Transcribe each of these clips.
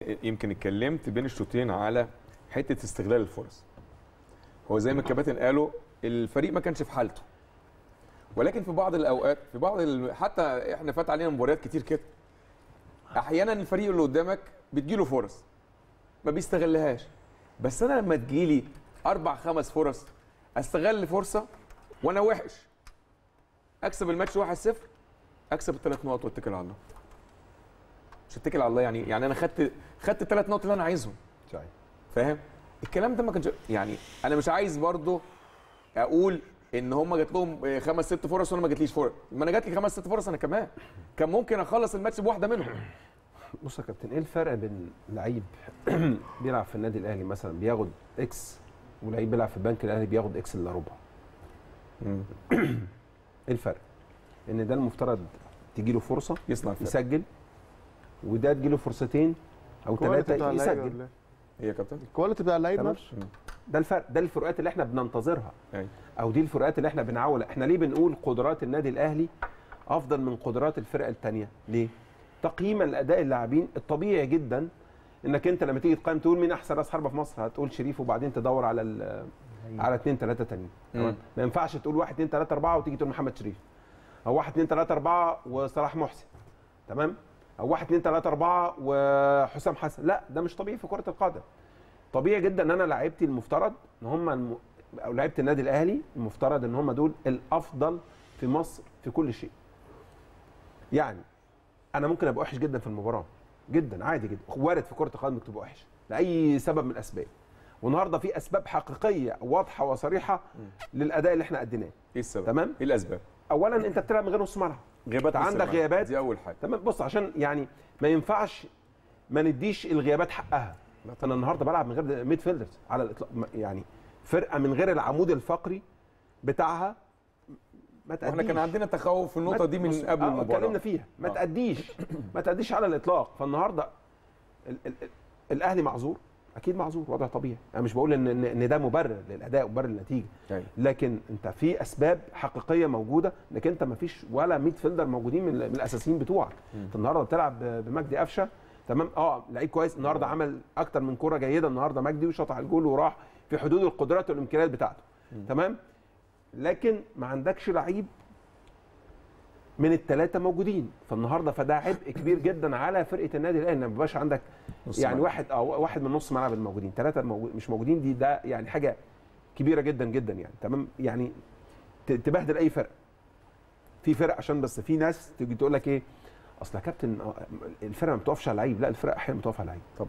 يمكن اتكلمت بين الشوطين على حته استغلال الفرص هو زي ما الكباتن قالوا الفريق ما كانش في حالته ولكن في بعض الاوقات في بعض ال... حتى احنا فات علينا مباريات كتير كده احيانا الفريق اللي قدامك بتجيله فرص ما بيستغلهاش بس انا لما تجيلي اربع خمس فرص استغل فرصه وانا وحش اكسب الماتش 1-0 اكسب الثلاث نقط واتكل على الله مش اتكل على الله يعني يعني انا خدت خدت الثلاث نقط اللي انا عايزهم صحيح فاهم الكلام ده ما كانش يعني انا مش عايز برضو اقول ان هم جات لهم خمس ست فرص وانا ما جاتليش فرص ما انا جات لي خمس ست فرص انا كمان كان ممكن اخلص الماتش بواحده منهم بص يا كابتن ايه الفرق بين لعيب بيلعب في النادي الاهلي مثلا بياخد اكس ولعيب بيلعب في البنك الاهلي بياخد اكس الا ربع ايه الفرق ان ده المفترض تجي له فرصه يصنع الفرق يسجل وده تجي له فرصتين او الكواليتي بتاع ثلاثه اللعيبه يسجل ولا إيه؟ هي يا كابتن الكواليتي بتاع اللعيب تمام. نفسه ده الفرق ده الفروقات اللي احنا بننتظرها أيوة. او دي الفروقات اللي احنا بنعول احنا ليه بنقول قدرات النادي الاهلي افضل من قدرات الفرقه الثانيه ليه تقييما لاداء اللاعبين الطبيعي جدا انك انت لما تيجي تقيم تقول مين احسن راس حربه في مصر هتقول شريف وبعدين تدور على ال- على اثنين ثلاثه تانيين تمام مم. ما ينفعش تقول واحد اثنين ثلاثه اربعه وتيجي تقول محمد شريف او واحد اثنين ثلاثه اربعه وصلاح محسن تمام او واحد اثنين ثلاثه اربعه وحسام حسن لا ده مش طبيعي في كره القدم طبيعي جدا ان انا لعيبتي المفترض ان هم الم... او لعيبه النادي الاهلي المفترض ان هم دول الافضل في مصر في كل شيء يعني انا ممكن ابقى وحش جدا في المباراه جدا عادي جدا وارد في كره القدم انك تبقى وحش لاي سبب من الاسباب والنهارده في اسباب حقيقيه واضحه وصريحه للاداء اللي احنا اديناه ايه السبب تمام ايه الاسباب اولا انت بتلعب من غير نص ملعب غيابات أنت نص عندك الملعب. غيابات. دي اول حاجه تمام بص عشان يعني ما ينفعش ما نديش الغيابات حقها انا النهارده بلعب من غير ميد فيلدرز على الاطلاق ما- يعني فرقه من غير العمود الفقري بتاعها ما تأديش واحنا كان عندنا تخوف في النقطه ما- دي من بص، قبل آه، المباراه اتكلمنا فيها ما آه. تأديش ما تأديش على الاطلاق فالنهارده ال ال ال الاهلي معذور اكيد معذور وضع طبيعي انا مش بقول ان ان إن ده مبرر للاداء ومبرر للنتيجه أيوة. لكن انت في اسباب حقيقيه موجوده انك انت ما فيش ولا 100 فيلدر موجودين من, من الاساسيين بتوعك انت النهارده بتلعب ب- بمجدي قفشه تمام اه لعيب كويس النهارده عمل اكتر من كره جيده النهارده مجدي وشط على الجول وراح في حدود القدرات والامكانيات بتاعته تمام لكن ما عندكش لعيب من الثلاثه موجودين فالنهارده فده عبء كبير جدا على فرقه النادي الاهلي ما بيبقاش عندك نص يعني ملعب. واحد او واحد من نص ملعب الموجودين ثلاثه موجود مش موجودين دي ده يعني حاجه كبيره جدا جدا يعني تمام يعني ت- تبهدل اي فرقه في فرق عشان بس في ناس تيجي تقول لك ايه اصل يا كابتن آه، الفرقه ما بتقفش على لعيب لا الفرقه احيانا بتقف على لعيب طبعا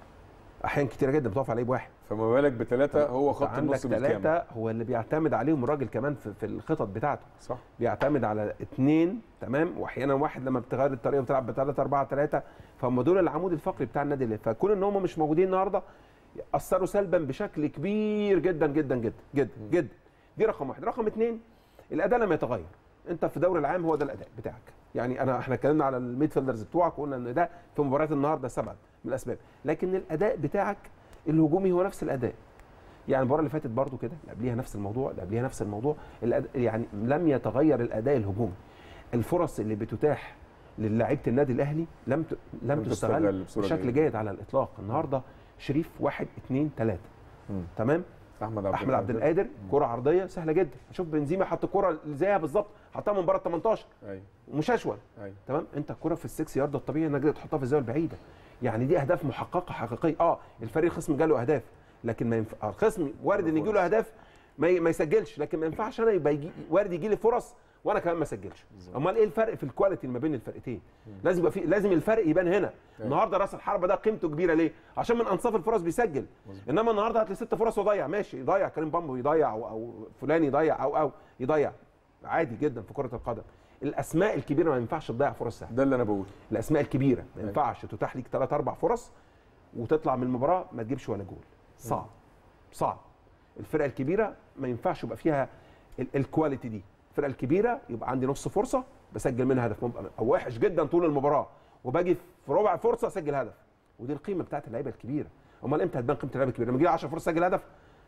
احيانا كتيره جدا بتقف على لعيب واحد فما بالك بثلاثه هو خط عندك النص بالكامل ثلاثه هو اللي بيعتمد عليهم الراجل كمان في, في الخطط بتاعته صح بيعتمد على اثنين تمام واحيانا واحد لما بتغير الطريقه بتلعب بثلاثه اربعه ثلاثه فهم دول العمود الفقري بتاع النادي الاهلي فكون ان هم مش موجودين النهارده اثروا سلبا بشكل كبير جدا جدا جدا جدا جدا دي رقم واحد رقم اثنين الاداء لما يتغير انت في الدوري العام هو ده الاداء بتاعك يعني انا احنا اتكلمنا على الميد فيلدرز بتوعك وقلنا ان ده في مباريات النهارده سبب من الاسباب لكن الاداء بتاعك الهجومي هو نفس الاداء يعني المباراه اللي فاتت برضو كده اللي قبليها نفس الموضوع اللي قبليها نفس الموضوع الأداء يعني لم يتغير الاداء الهجومي الفرص اللي بتتاح للاعيبه النادي الاهلي لم ت... لم لم تستغل تستغل بصورة بشكل جيدة. جيد على الاطلاق النهارده شريف واحد اثنين ثلاثه مم. تمام احمد عبد احمد عبد القادر كره عرضيه سهله جدا شوف بنزيما حط كره زيها بالظبط حطها من بره ال 18 ايوه مششول ايوه تمام انت الكره في السكس يارد الطبيعي انك تحطها في الزاويه البعيده يعني دي اهداف محققه حقيقيه اه الفريق الخصم جاله اهداف لكن ما ينفع الخصم وارد ان يجي له اهداف ما, ي... ما يسجلش لكن ما ينفعش انا يبقى يجي... وارد يجي لي فرص وانا كمان ما اسجلش امال ايه الفرق في الكواليتي ما بين الفرقتين لازم يبقى في لازم الفرق يبان هنا النهارده راس الحربه ده قيمته كبيره ليه عشان من انصاف الفرص بيسجل انما النهارده هات لي ست فرص وضيع ماشي يضيع كريم بامبو يضيع او, أو فلان يضيع او او يضيع عادي جدا في كره القدم الاسماء الكبيره ما ينفعش تضيع فرص سهله ده اللي انا بقوله الاسماء الكبيره ما ينفعش تتاح ليك ثلاث اربع فرص وتطلع من المباراه ما تجيبش ولا جول صعب صعب الفرقه الكبيره ما ينفعش يبقى فيها ال- الكواليتي دي الفرقه الكبيره يبقى عندي نص فرصه بسجل منها هدف ممكن او وحش جدا طول المباراه وباجي في ربع فرصه اسجل هدف ودي القيمه بتاعت اللعيبه الكبيره امال امتى هتبان قيمه اللعيبه الكبيره لما يجي 10 فرص اسجل هدف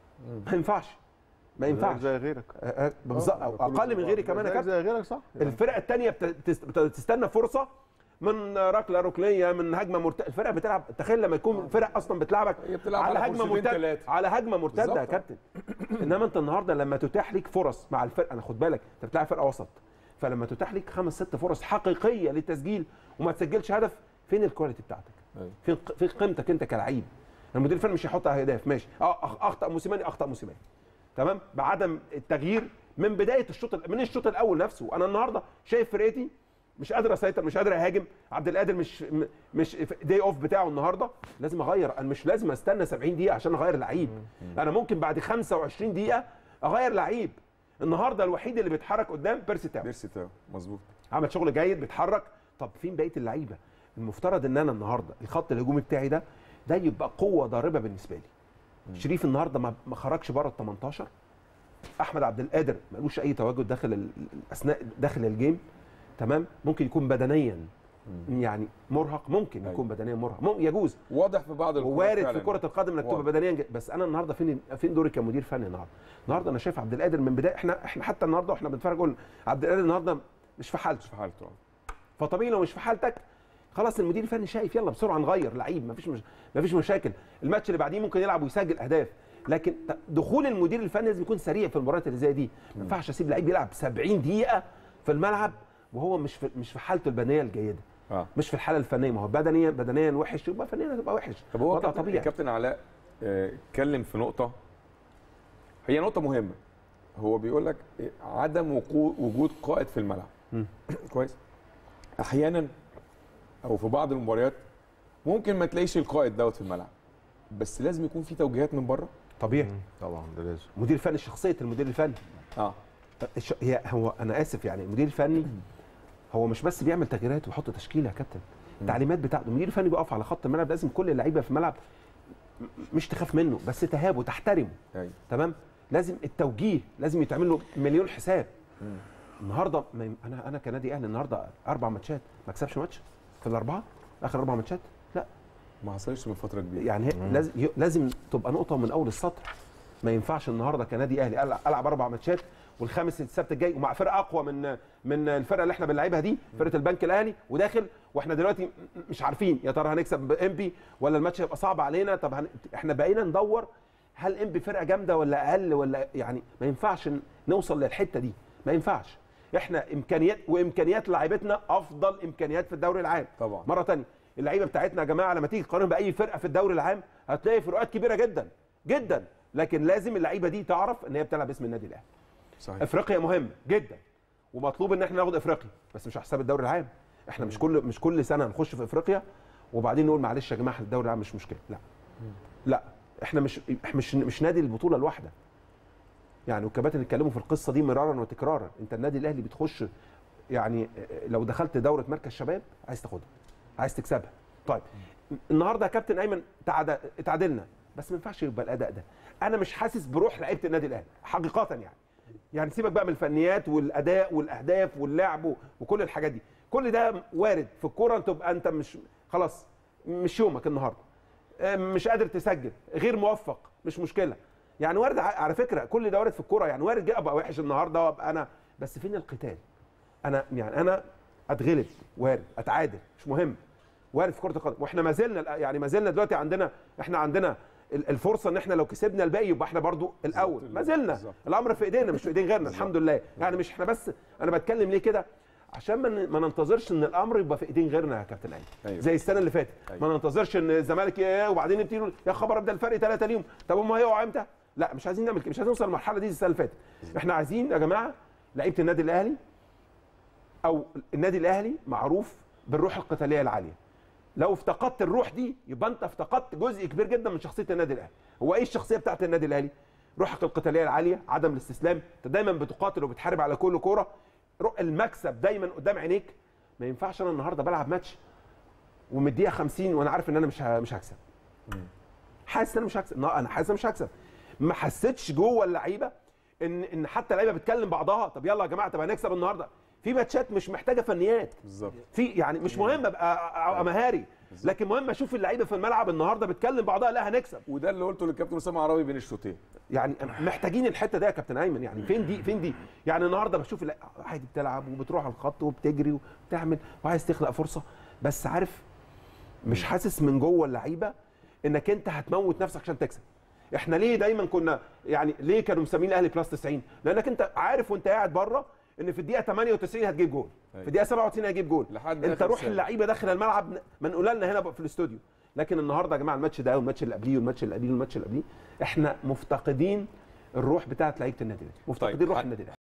ما ينفعش ما ينفعش زي غيرك آه، آه، بالظبط آه، أو كله اقل زي من بعض. غيري كمان يا زيك كابتن زي غيرك صح يعني الفرقه الثانيه بتستنى فرصه من ركله ركنيه من هجمه مرتده الفرقه بتلعب تخيل لما يكون الفرق اصلا بتلعبك هي بتلعب على على هجمه فرصتين مرتده تلاتة. على هجمه مرتده يا بالظبط. كابتن انما انت النهارده لما تتاح ليك فرص مع الفرقه انا خد بالك انت بتلعب فرقه وسط فلما تتاح ليك خمس ست فرص حقيقيه للتسجيل وما تسجلش هدف فين الكواليتي بتاعتك؟ أيوة. فين فين قيمتك انت كلعيب؟ المدير الفني مش هيحط اهداف ماشي اه أخ- اخطا موسيماني اخطا موسيماني تمام بعدم التغيير من بدايه الشوط ال- من الشوط الاول نفسه انا النهارده شايف فرقتي مش قادر اسيطر مش قادر اهاجم عبد القادر مش م- مش داي اوف بتاعه النهارده لازم اغير انا مش لازم استنى 70 دقيقه عشان اغير لعيب انا ممكن بعد 25 دقيقه اغير لعيب النهارده الوحيد اللي بيتحرك قدام بيرسي تاو بيرسي تاو مظبوط عمل شغل جيد بيتحرك طب فين بقيه اللعيبه المفترض ان انا النهارده الخط الهجومي بتاعي ده ده يبقى قوه ضاربه بالنسبه لي شريف النهارده ما ما خرجش بره ال 18 احمد عبد القادر ملوش اي تواجد داخل ال- اثناء داخل الجيم تمام ممكن يكون بدنيا يعني مرهق ممكن أيوة. يكون بدنيا مرهق مم- يجوز واضح في بعض الكورات ووارد في فعلاً. كره القدم انك تبقى واضح. بدنيا ج- بس انا النهارده فين فين دوري كمدير فني النهارده النهارده انا شايف عبد القادر من بدايه احنا احنا حتى النهارده واحنا بنتفرج قلنا عبد القادر النهارده مش في حالته في حالته آه. فطبيعي لو مش في حالتك خلاص المدير الفني شايف يلا بسرعه نغير لعيب مفيش مش... مفيش مشاكل الماتش اللي بعديه ممكن يلعب ويسجل اهداف لكن ت- دخول المدير الفني لازم يكون سريع في المباريات اللي زي دي ما ينفعش اسيب لعيب يلعب 70 دقيقه في الملعب وهو مش في مش في حالته البدنيه الجيده اه مش في الحاله الفنيا ما هو بدنيا بدنيا وحش يبقى فنيا هتبقى وحش طب هو وضع كابتن, طبيعي كابتن علاء آه، اتكلم في نقطه هي نقطه مهمه هو بيقول لك إيه، عدم وقو- وجود قائد في الملعب مم. كويس احيانا او في بعض المباريات ممكن ما تلاقيش القائد دوت في الملعب بس لازم يكون في توجيهات من بره طبيعي طبعا ده لازم المدير الفني شخصيه المدير الفني اه الش- هي هو انا اسف يعني المدير الفني هو مش بس بيعمل تغييرات ويحط تشكيله يا كابتن التعليمات بتاعته المدير الفني بيقف على خط الملعب لازم كل اللعيبه في الملعب م- مش تخاف منه بس تهابه تحترمه ايوه تمام لازم التوجيه لازم يتعمل له مليون حساب النهارده ما يم- انا انا كنادي اهلي النهارده اربع ماتشات ما اكسبش ماتش في الاربعه اخر اربع ماتشات لا ما حصلش من فتره كبيره يعني هي لازم ي- لازم تبقى نقطه من اول السطر ما ينفعش النهارده كنادي اهلي ألع- العب اربع ماتشات والخامس السبت الجاي ومع فرقه اقوى من من الفرقه اللي احنا بنلعبها دي فرقه البنك الاهلي وداخل واحنا دلوقتي م- مش عارفين يا ترى هنكسب امبي ولا الماتش هيبقى صعب علينا طب هن... احنا بقينا ندور هل امبي فرقه جامده ولا اقل ولا يعني ما ينفعش ن- نوصل للحته دي ما ينفعش احنا امكانيات وامكانيات لعيبتنا افضل امكانيات في الدوري العام طبعا. مره تانية اللعيبه بتاعتنا يا جماعه لما تيجي تقارن باي فرقه في الدوري العام هتلاقي فروقات كبيره جدا جدا لكن لازم اللعيبه دي تعرف ان هي بتلعب اسم النادي الاهلي صحيح افريقيا مهم جدا ومطلوب ان احنا ناخد افريقيا بس مش على حساب الدوري العام احنا مش كل مش كل سنه نخش في افريقيا وبعدين نقول معلش يا جماعه الدوري العام مش مشكله لا لا احنا مش احنا مش مش نادي البطوله الواحده يعني والكباتن اتكلموا في القصه دي مرارا وتكرارا انت النادي الاهلي بتخش يعني لو دخلت دوره مركز شباب عايز تاخدها عايز تكسبها طيب النهارده يا كابتن ايمن تعاد- اتعادلنا بس ما ينفعش يبقى الاداء ده انا مش حاسس بروح لعيبه النادي الاهلي حقيقه يعني يعني سيبك بقى من الفنيات والاداء والاهداف واللعب و- وكل الحاجات دي كل ده وارد في الكوره تبقى انت مش خلاص مش يومك النهارده آه، مش قادر تسجل غير موفق مش مشكله يعني وارد ع- على فكره كل ده وارد في الكوره يعني وارد جدا ابقى وحش النهارده وابقى انا بس فين القتال انا يعني انا اتغلب وارد اتعادل مش مهم وارد في كره القدم واحنا ما زلنا يعني ما زلنا دلوقتي عندنا احنا عندنا ال- الفرصه ان احنا لو كسبنا الباقي يبقى احنا برضو الاول ما زلنا بالظبط. الامر في ايدينا مش في ايدين غيرنا الحمد لله يعني مش احنا بس انا بتكلم ليه كده عشان ما ن- ما ننتظرش ان الامر يبقى في ايدين غيرنا يا كابتن ايمن أيوة. زي السنه اللي فاتت أيوة. ما ننتظرش ان الزمالك ي- وبعدين نبتدي نقول يا خبر ابدا الفرق ثلاثه ليهم طب هم هيقعوا امتى؟ لا مش عايزين نعمل كده مش عايزين نوصل للمرحله دي زي السنه اللي فاتت احنا عايزين يا جماعه لعيبه النادي الاهلي او النادي الاهلي معروف بالروح القتاليه العاليه لو افتقدت الروح دي يبقى انت افتقدت جزء كبير جدا من شخصيه النادي الاهلي هو ايه الشخصيه بتاعت النادي الاهلي روحك القتاليه العاليه عدم الاستسلام انت دايما بتقاتل وبتحارب على كل كوره رو- المكسب دايما قدام عينيك ما ينفعش انا النهارده بلعب ماتش ومن الدقيقه 50 وانا عارف ان انا مش ه- مش هكسب حاسس ان انا مش هكسب لا، انا حاسس ان انا مش هكسب ما حسيتش جوه اللعيبه ان ان حتى اللعيبه بتكلم بعضها طب يلا يا جماعه طب هنكسب النهارده في ماتشات مش محتاجه فنيات بالظبط في يعني مش مهم ابقى ابقى مهاري لكن مهم اشوف اللعيبه في الملعب النهارده بتكلم بعضها لا هنكسب وده اللي قلته للكابتن اسامه عربي بين الشوطين يعني محتاجين الحته ده يا كابتن ايمن يعني فين دي فين دي يعني النهارده بشوف اللع- عادي بتلعب وبتروح على الخط وبتجري وبتعمل وعايز تخلق فرصه بس عارف مش حاسس من جوه اللعيبه انك انت هتموت نفسك عشان تكسب احنا ليه دايما كنا يعني ليه كانوا مسمين الاهلي بلس 90 لانك انت عارف وانت قاعد بره ان في الدقيقه 98 هتجيب جول أيوة. في الدقيقه 97 هتجيب جول لحد انت آخر روح ثانية. اللعيبه داخل الملعب ما نقولها لنا هنا في الاستوديو لكن النهارده يا جماعه الماتش ده والماتش اللي قبليه والماتش اللي قبليه والماتش اللي قبليه احنا مفتقدين الروح بتاعت لعيبه النادي الاهلي مفتقدين روح ه- النادي الاهلي